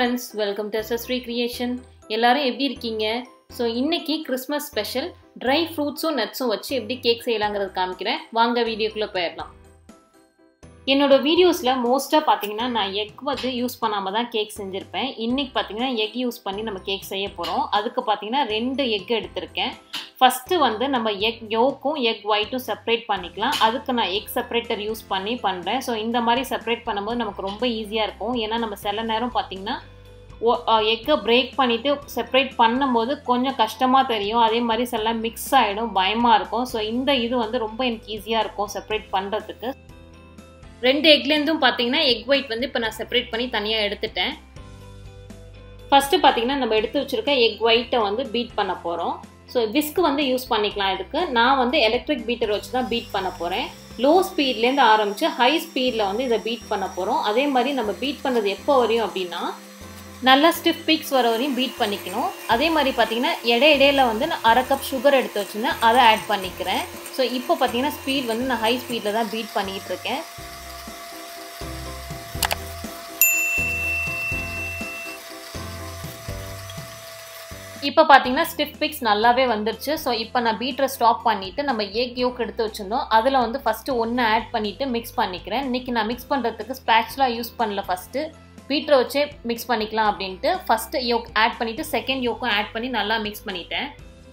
friends welcome to எஸ்எஸ்ரீ creation எல்லாரும் எப்படி இருக்கீங்க ஸோ இன்னைக்கு கிறிஸ்மஸ் ஸ்பெஷல் ட்ரை ஃப்ரூட்ஸும் நட்ஸும் வச்சு எப்படி கேக் செய்யலாங்கிறது காமிக்கிறேன் வாங்க வீடியோக்குள்ளே போயிடலாம் என்னோட வீடியோஸில் மோஸ்ட்டாக பார்த்தீங்கன்னா நான் எக் வந்து யூஸ் பண்ணாமல் தான் கேக் செஞ்சுருப்பேன் இன்றைக்கி பார்த்தீங்கன்னா எக் யூஸ் பண்ணி நம்ம கேக் செய்ய போகிறோம் அதுக்கு பார்த்தீங்கன்னா ரெண்டு எக் எடுத்திருக்கேன் ஃபஸ்ட்டு வந்து நம்ம எக் யோக்கும் எக் ஒயிட்டும் செப்பரேட் பண்ணிக்கலாம் அதுக்கு நான் எக் செப்பரேட்டர் யூஸ் பண்ணி பண்ணுறேன் ஸோ இந்த மாதிரி செப்பரேட் பண்ணும்போது நமக்கு ரொம்ப ஈஸியாக இருக்கும் ஏன்னா நம்ம சில நேரம் பார்த்திங்கன்னா எக்கை பிரேக் பண்ணிவிட்டு செப்பரேட் பண்ணும்போது கொஞ்சம் கஷ்டமாக தெரியும் அதே மாதிரி சில மிக்ஸ் ஆகிடும் பயமாக இருக்கும் ஸோ இந்த இது வந்து ரொம்ப எனக்கு ஈஸியாக இருக்கும் செப்பரேட் பண்ணுறதுக்கு ரெண்டு எக்லேருந்தும் பார்த்தீங்கன்னா எக் ஒயிட் வந்து இப்போ நான் செப்பரேட் பண்ணி தனியாக எடுத்துட்டேன் ஃபஸ்ட்டு பார்த்தீங்கன்னா நம்ம எடுத்து வச்சுருக்க எக் ஒயிட்டை வந்து பீட் பண்ண போகிறோம் ஸோ விஸ்க் வந்து யூஸ் பண்ணிக்கலாம் இதுக்கு நான் வந்து எலக்ட்ரிக் பீட்டர் வச்சு தான் பீட் பண்ண போகிறேன் லோ ஸ்பீட்லேருந்து ஆரம்பித்து ஹை ஸ்பீடில் வந்து இதை பீட் பண்ண போகிறோம் அதே மாதிரி நம்ம பீட் பண்ணது எப்போ வரையும் அப்படின்னா நல்லா ஸ்டிஃப் பீக்ஸ் வர வரையும் பீட் பண்ணிக்கணும் அதே மாதிரி பார்த்தீங்கன்னா இடை இடையில வந்து நான் அரை கப் சுகர் எடுத்து வச்சுருந்தேன் அதை ஆட் பண்ணிக்கிறேன் ஸோ இப்போ பார்த்தீங்கன்னா ஸ்பீட் வந்து நான் ஹை ஸ்பீடில் தான் பீட் பண்ணிகிட்டு இருக்கேன் இப்போ பார்த்தீங்கன்னா ஸ்டிஃப் பிக்ஸ் நல்லாவே வந்துருச்சு ஸோ இப்போ நான் பீட்டரை ஸ்டாப் பண்ணிவிட்டு நம்ம ஏக் யோக் எடுத்து வச்சுருந்தோம் அதில் வந்து ஃபஸ்ட்டு ஒன்று ஆட் பண்ணிவிட்டு மிக்ஸ் பண்ணிக்கிறேன் இன்றைக்கி நான் மிக்ஸ் பண்ணுறதுக்கு ஸ்பேட்ச்லாம் யூஸ் பண்ணல ஃபஸ்ட்டு பீட்டரை வச்சே மிக்ஸ் பண்ணிக்கலாம் அப்படின்ட்டு ஃபஸ்ட்டு யோக் ஆட் பண்ணிவிட்டு செகண்ட் யோக்கும் ஆட் பண்ணி நல்லா மிக்ஸ் பண்ணிட்டேன்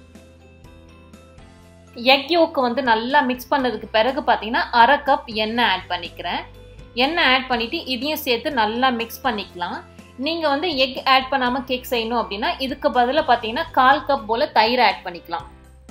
எக் யோக்கு வந்து நல்லா மிக்ஸ் பண்ணதுக்கு பிறகு பார்த்தீங்கன்னா அரை கப் எண்ணெய் ஆட் பண்ணிக்கிறேன் எண்ணெய் ஆட் பண்ணிவிட்டு இதையும் சேர்த்து நல்லா மிக்ஸ் பண்ணிக்கலாம் நீங்கள் வந்து எக் ஆட் பண்ணாமல் கேக் செய்யணும் அப்படின்னா இதுக்கு பதிலாக பார்த்தீங்கன்னா கால் கப் போல் தயிர் ஆட் பண்ணிக்கலாம்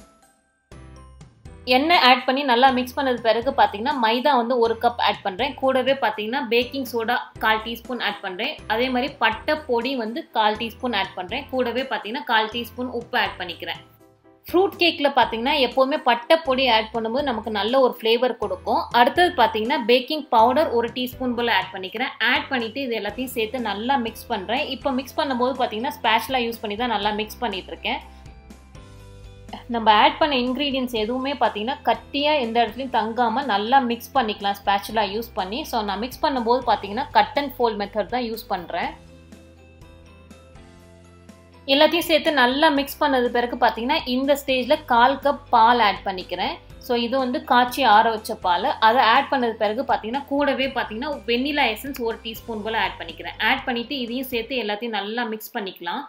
எண்ணெய் ஆட் பண்ணி நல்லா மிக்ஸ் பண்ணது பிறகு பார்த்தீங்கன்னா மைதா வந்து ஒரு கப் ஆட் பண்ணுறேன் கூடவே பார்த்தீங்கன்னா பேக்கிங் சோடா கால் டீஸ்பூன் ஆட் பண்ணுறேன் அதே மாதிரி பட்டை பொடி வந்து கால் டீஸ்பூன் ஆட் பண்ணுறேன் கூடவே பார்த்தீங்கன்னா கால் டீஸ்பூன் உப்பு ஆட் பண்ணிக்கிறேன் ஃப்ரூட் கேக்கில் பார்த்தீங்கன்னா எப்போவுமே பட்டை பொடி ஆட் பண்ணும்போது நமக்கு நல்ல ஒரு ஃப்ளேவர் கொடுக்கும் அடுத்தது பார்த்தீங்கன்னா பேக்கிங் பவுடர் ஒரு டீஸ்பூன் போல் ஆட் பண்ணிக்கிறேன் ஆட் பண்ணிவிட்டு இது எல்லாத்தையும் சேர்த்து நல்லா மிக்ஸ் பண்ணுறேன் இப்போ மிக்ஸ் பண்ணும்போது பார்த்தீங்கன்னா ஸ்பேஷ்லாம் யூஸ் பண்ணி தான் நல்லா மிக்ஸ் பண்ணிகிட்டு இருக்கேன் நம்ம ஆட் பண்ண இன்க்ரீடியன்ஸ் எதுவுமே பார்த்தீங்கன்னா கட்டியாக எந்த இடத்துலையும் தங்காமல் நல்லா மிக்ஸ் பண்ணிக்கலாம் ஸ்பேச்சுலாக யூஸ் பண்ணி ஸோ நான் மிக்ஸ் பண்ணும்போது பார்த்தீங்கன்னா கட் அண்ட் ஃபோல்ட் மெத்தட் தான் யூஸ் பண்ணுறேன் எல்லாத்தையும் சேர்த்து நல்லா மிக்ஸ் பண்ணது பிறகு பார்த்தீங்கன்னா இந்த ஸ்டேஜில் கால் கப் பால் ஆட் பண்ணிக்கிறேன் ஸோ இது வந்து காய்ச்சி ஆற வச்ச பால் அதை ஆட் பண்ணது பிறகு பார்த்தீங்கன்னா கூடவே பார்த்தீங்கன்னா வெண்ணிலா எசன்ஸ் ஒரு டீஸ்பூன் போல் ஆட் பண்ணிக்கிறேன் ஆட் பண்ணிவிட்டு இதையும் சேர்த்து எல்லாத்தையும் நல்லா மிக்ஸ் பண்ணிக்கலாம்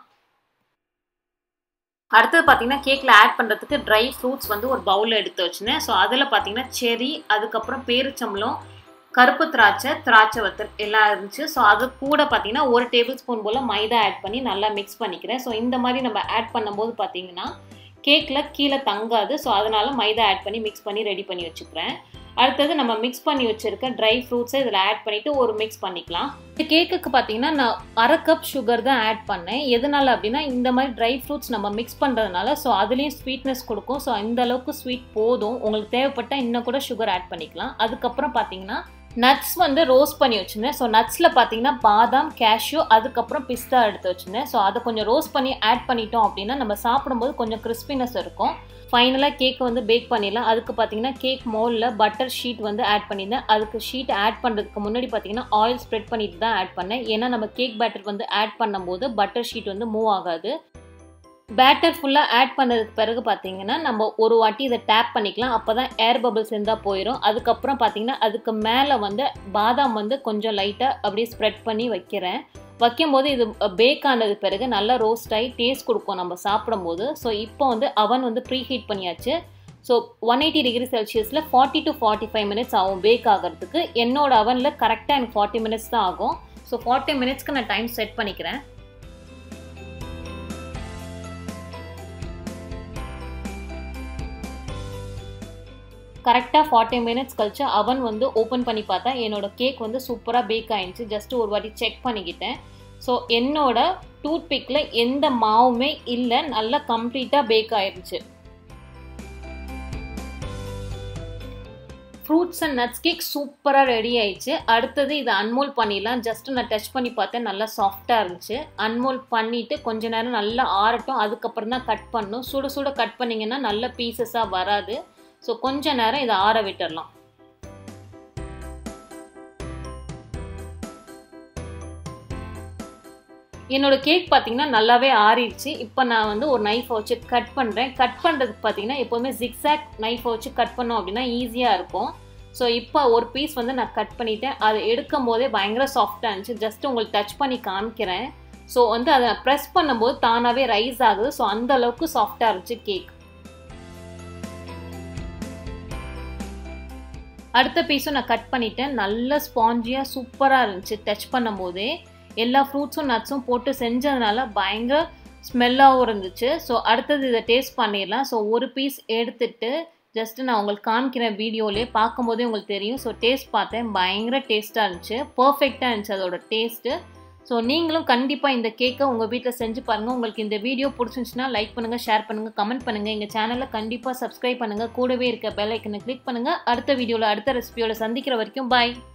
அடுத்தது பார்த்தீங்கன்னா கேக்கில் ஆட் பண்ணுறதுக்கு ட்ரை ஃப்ரூட்ஸ் வந்து ஒரு பவுலில் எடுத்து வச்சுனேன் ஸோ அதில் பார்த்தீங்கன்னா செரி அதுக்கப்புறம் பேரிச்சம்பளம் கருப்பு திராட்சை திராட்சை வத்தல் எல்லாம் இருந்துச்சு ஸோ அது கூட பார்த்தீங்கன்னா ஒரு டேபிள் ஸ்பூன் போல் மைதா ஆட் பண்ணி நல்லா மிக்ஸ் பண்ணிக்கிறேன் ஸோ இந்த மாதிரி நம்ம ஆட் பண்ணும்போது பார்த்தீங்கன்னா கேக்கில் கீழே தங்காது ஸோ அதனால் மைதா ஆட் பண்ணி மிக்ஸ் பண்ணி ரெடி பண்ணி வச்சுக்கிறேன் அடுத்தது நம்ம மிக்ஸ் பண்ணி வச்சுருக்க ட்ரை ஃப்ரூட்ஸை இதில் ஆட் பண்ணிவிட்டு ஒரு மிக்ஸ் பண்ணிக்கலாம் இந்த கேக்குக்கு பார்த்தீங்கன்னா நான் அரை கப் சுகர் தான் ஆட் பண்ணேன் எதனால அப்படின்னா இந்த மாதிரி ட்ரை ஃப்ரூட்ஸ் நம்ம மிக்ஸ் பண்ணுறதுனால ஸோ அதுலேயும் ஸ்வீட்னஸ் கொடுக்கும் ஸோ இந்த அளவுக்கு ஸ்வீட் போதும் உங்களுக்கு தேவைப்பட்டால் இன்னும் கூட சுகர் ஆட் பண்ணிக்கலாம் அதுக்கப்புறம் பார்த்தீங்கன்னா நட்ஸ் வந்து ரோஸ்ட் பண்ணி வச்சுருந்தேன் ஸோ நட்ஸில் பார்த்தீங்கன்னா பாதாம் கேஷ்யூ அதுக்கப்புறம் பிஸ்தா எடுத்து வச்சுருந்தேன் ஸோ அதை கொஞ்சம் ரோஸ்ட் பண்ணி ஆட் பண்ணிட்டோம் அப்படின்னா நம்ம சாப்பிடும்போது கொஞ்சம் கிறிஸ்பினஸ் இருக்கும் ஃபைனலாக கேக் வந்து பேக் பண்ணிடலாம் அதுக்கு பார்த்தீங்கன்னா கேக் மோலில் பட்டர் ஷீட் வந்து ஆட் பண்ணியிருந்தேன் அதுக்கு ஷீட் ஆட் பண்ணுறதுக்கு முன்னாடி பார்த்தீங்கன்னா ஆயில் ஸ்ப்ரெட் பண்ணிட்டு தான் ஆட் பண்ணேன் ஏன்னா நம்ம கேக் பேட்டர் வந்து ஆட் பண்ணும்போது பட்டர் ஷீட் வந்து மூவ் ஆகாது பேட்டர் ஃபுல்லாக ஆட் பண்ணதுக்கு பிறகு பார்த்தீங்கன்னா நம்ம ஒரு வாட்டி இதை டேப் பண்ணிக்கலாம் அப்போ தான் ஏர் பபிள்ஸ் இருந்தால் போயிடும் அதுக்கப்புறம் பார்த்தீங்கன்னா அதுக்கு மேலே வந்து பாதாம் வந்து கொஞ்சம் லைட்டாக அப்படியே ஸ்ப்ரெட் பண்ணி வைக்கிறேன் வைக்கும்போது இது பேக் ஆனது பிறகு நல்லா ரோஸ்ட் ஆகி டேஸ்ட் கொடுக்கும் நம்ம சாப்பிடும்போது ஸோ இப்போ வந்து அவன் வந்து ப்ரீ ஹீட் பண்ணியாச்சு ஸோ ஒன் எயிட்டி டிகிரி செல்சியஸில் forty to forty five minutes ஆகும் பேக் ஆகிறதுக்கு என்னோட அவனில் கரெக்டாக எனக்கு ஃபார்ட்டி மினிட்ஸ் தான் ஆகும் ஸோ ஃபார்ட்டி மினிட்ஸ்க்கு நான் டைம் செட் பண்ணிக்கிறேன் கரெக்டாக ஃபார்ட்டி மினிட்ஸ் கழிச்சு அவன் வந்து ஓப்பன் பண்ணி பார்த்தா என்னோட கேக் வந்து சூப்பராக பேக் ஆயிடுச்சு ஜஸ்ட் ஒரு வாட்டி செக் பண்ணிக்கிட்டேன் ஸோ என்னோட டூத் பிக்கில் எந்த மாவுமே இல்லை நல்லா கம்ப்ளீட்டாக பேக் ஆயிடுச்சு ஃப்ரூட்ஸ் அண்ட் நட்ஸ் கேக் சூப்பராக ரெடி ஆயிடுச்சு அடுத்தது இதை அன்மோல் பண்ணிடலாம் ஜஸ்ட் நான் டச் பண்ணி பார்த்தேன் நல்லா சாஃப்டாக இருந்துச்சு அன்மோல் பண்ணிவிட்டு கொஞ்ச நேரம் நல்லா ஆறட்டும் அதுக்கப்புறம் தான் கட் பண்ணணும் சுட சுட கட் பண்ணிங்கன்னா நல்ல பீசஸாக வராது ஸோ கொஞ்ச நேரம் இதை ஆற விட்டுடலாம் என்னோட கேக் பார்த்தீங்கன்னா நல்லாவே ஆறிடுச்சு இப்போ நான் வந்து ஒரு நைஃபை வச்சு கட் பண்ணுறேன் கட் பண்ணுறதுக்கு பார்த்தீங்கன்னா எப்போவுமே ஜிக்ஸாக் நைஃபை வச்சு கட் பண்ணோம் அப்படின்னா ஈஸியாக இருக்கும் ஸோ இப்போ ஒரு பீஸ் வந்து நான் கட் பண்ணிட்டேன் அதை எடுக்கும் போதே பயங்கர சாஃப்டாக இருந்துச்சு ஜஸ்ட் உங்களுக்கு டச் பண்ணி காமிக்கிறேன் ஸோ வந்து அதை ப்ரெஸ் பண்ணும்போது தானாகவே ரைஸ் ஆகுது ஸோ அந்த அளவுக்கு சாஃப்டாக இருந்துச்சு கேக் அடுத்த பீஸும் நான் கட் பண்ணிட்டேன் நல்ல ஸ்பாஞ்சியாக சூப்பராக இருந்துச்சு டச் பண்ணும்போதே எல்லா ஃப்ரூட்ஸும் நட்ஸும் போட்டு செஞ்சதுனால பயங்கர ஸ்மெல்லாகவும் இருந்துச்சு ஸோ அடுத்தது இதை டேஸ்ட் பண்ணிடலாம் ஸோ ஒரு பீஸ் எடுத்துட்டு ஜஸ்ட்டு நான் உங்களுக்கு காமிக்கிறேன் வீடியோலேயே பார்க்கும்போதே உங்களுக்கு தெரியும் ஸோ டேஸ்ட் பார்த்தேன் பயங்கர டேஸ்ட்டாக இருந்துச்சு பர்ஃபெக்டாக இருந்துச்சு அதோட டேஸ்ட்டு ஸோ நீங்களும் கண்டிப்பாக இந்த கேக்கை உங்கள் வீட்டில் செஞ்சு பாருங்கள் உங்களுக்கு இந்த வீடியோ பிடிச்சிருந்துச்சுன்னா லைக் பண்ணுங்கள் ஷேர் பண்ணுங்கள் கமெண்ட் பண்ணுங்கள் எங்கள் சேனலில் கண்டிப்பாக சப்ஸ்கிரைப் பண்ணுங்கள் கூடவே இருக்க பெல் ஐக்கனை கிளிக் பண்ணுங்கள் அடுத்த வீடியோவில் அடுத்த ரெசிபியோட சந்திக்கிற வரைக்கும் பாய்